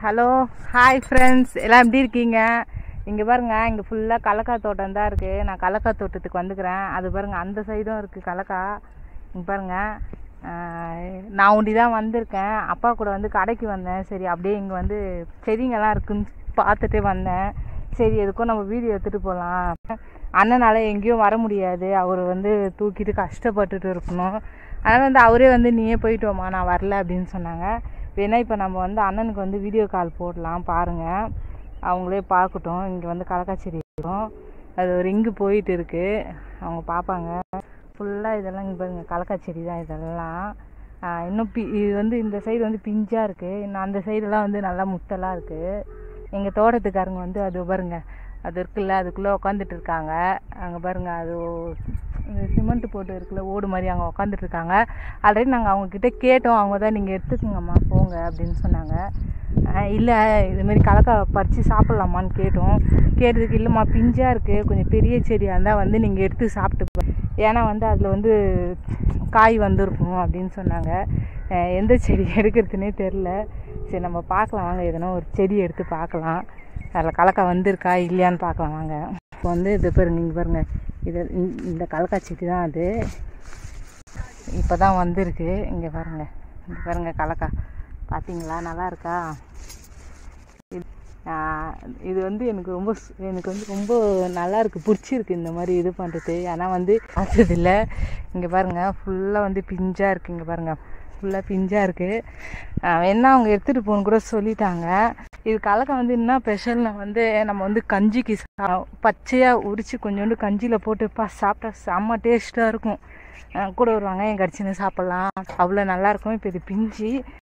hello hi friends எல்லாம் எப்படி இருக்கீங்க இங்கே பாருங்க இங்கே ஃபுல்லாக கலக்காய் தோட்டம் தான் இருக்குது நான் கலக்காய் தோட்டத்துக்கு வந்துக்கிறேன் அது பாருங்க அந்த சைடும் இருக்குது கலக்காய் இங்கே பாருங்க ஆஹ், நான் ஒண்டி தான் வந்திருக்கேன் அப்பா கூட வந்து கடைக்கு வந்தேன் சரி அப்படியே இங்கே வந்து செடிங்கெல்லாம் இருக்குன்னு பார்த்துட்டு வந்தேன் சரி எதுக்கும் நம்ம வீடியோ எடுத்துகிட்டு போகலாம் அண்ணனால எங்கேயும் வர முடியாது அவர் வந்து தூக்கிட்டு கஷ்டப்பட்டுட்டு இருக்கணும் அதனால் வந்து அவரே வந்து நீயே போயிட்டு வாம்மா நான் வரல அப்படின்னு சொன்னாங்க வேணா இப்போ நம்ம வந்து அண்ணனுக்கு வந்து வீடியோ கால் போடலாம் பாருங்கள் அவங்களே பார்க்கட்டும் இங்கே வந்து கலக்காய் செடி இருக்கும் அது ஒரு இங்கு போயிட்டு இருக்கு அவங்க பார்ப்பாங்க ஃபுல்லாக இதெல்லாம் இங்கே பாருங்க கலக்காய் செடி தான் இதெல்லாம் ஆஹ் இன்னும் பி இது வந்து இந்த சைடு வந்து பிஞ்சாக இருக்குது இன்னும் அந்த சைடெல்லாம் வந்து நல்லா முத்தலாக இருக்குது எங்கள் தோட்டத்துக்காரங்க வந்து அது பாருங்க அது இருக்குல்ல அதுக்குள்ளே உட்காந்துட்டு இருக்காங்க அங்கே பாருங்க அது இந்த சிமெண்ட் போட்டு இருக்குல்ல ஓடு மாதிரி அங்கே உட்காந்துட்டு இருக்காங்க ஆல்ரெடி நாங்கள் அவங்கக்கிட்ட கேட்டோம் அவங்க தான் நீங்கள் எடுத்துக்கோங்கம்மா போங்க அப்படின்னு சொன்னாங்க இல்லை இதுமாரி கலக்காய் பறித்து சாப்பிட்லாமான்னு கேட்டோம் கேட்டதுக்கு இல்லைம்மா பிஞ்சாக இருக்குது கொஞ்சம் பெரிய செடியாக இருந்தால் வந்து நீங்கள் எடுத்து சாப்பிட்டு பா- ஏன்னா வந்து அதில் வந்து காய் வந்திருக்கும் அப்படின்னு சொன்னாங்க அஹ் எந்த செடி எடுக்கிறதுனே தெரில சரி நம்ம பார்க்கலாம் வாங்க எதனா ஒரு செடி எடுத்து பார்க்கலாம் அதில் கலக்காய் வந்திருக்கா இல்லையான்னு பார்க்கலாம் வாங்க இப்போ வந்து இது பாருங்க இங்கே பாருங்க இது இந்த- இந்த கலக்காய் செடி தான் அது இப்போ தான் வந்திருக்கு இங்கே பாருங்க இங்கே பாருங்க கலக்காய் பார்த்தீங்களா நல்லா இருக்கா இது- ஆஹ் இது வந்து எனக்கு ரொம்ப சு- எனக்கு வந்து ரொம்ப நல்லா இருக்கு பிடிச்சிருக்கு இந்த மாதிரி இது பண்ணுறது ஆனால் வந்து பார்த்ததில்ல இங்கே பாருங்க ஃபுல்லாக வந்து பிஞ்சாக இருக்குது இங்கே பாருங்க ஃபுல்லாக பிஞ்சாக இருக்குது என்ன அவங்க எடுத்துகிட்டு போகணுன்னு கூட சொல்லிட்டாங்க இது கலக்காய் வந்து என்ன ஸ்பெஷல்னா வந்து நம்ம வந்து கஞ்சிக்கு சா- பச்சையாக உரித்து கொஞ்சோண்டு கஞ்சியில் போட்டுப்பா சாப்பிட்டா செம்ம டேஸ்ட்டாக இருக்கும் அஹ் கூட ஒரு வெங்காயம் கடிச்சின்னு சாப்பிட்லாம் அவ்வளோ நல்லாயிருக்கும் இப்போ இது பிஞ்சு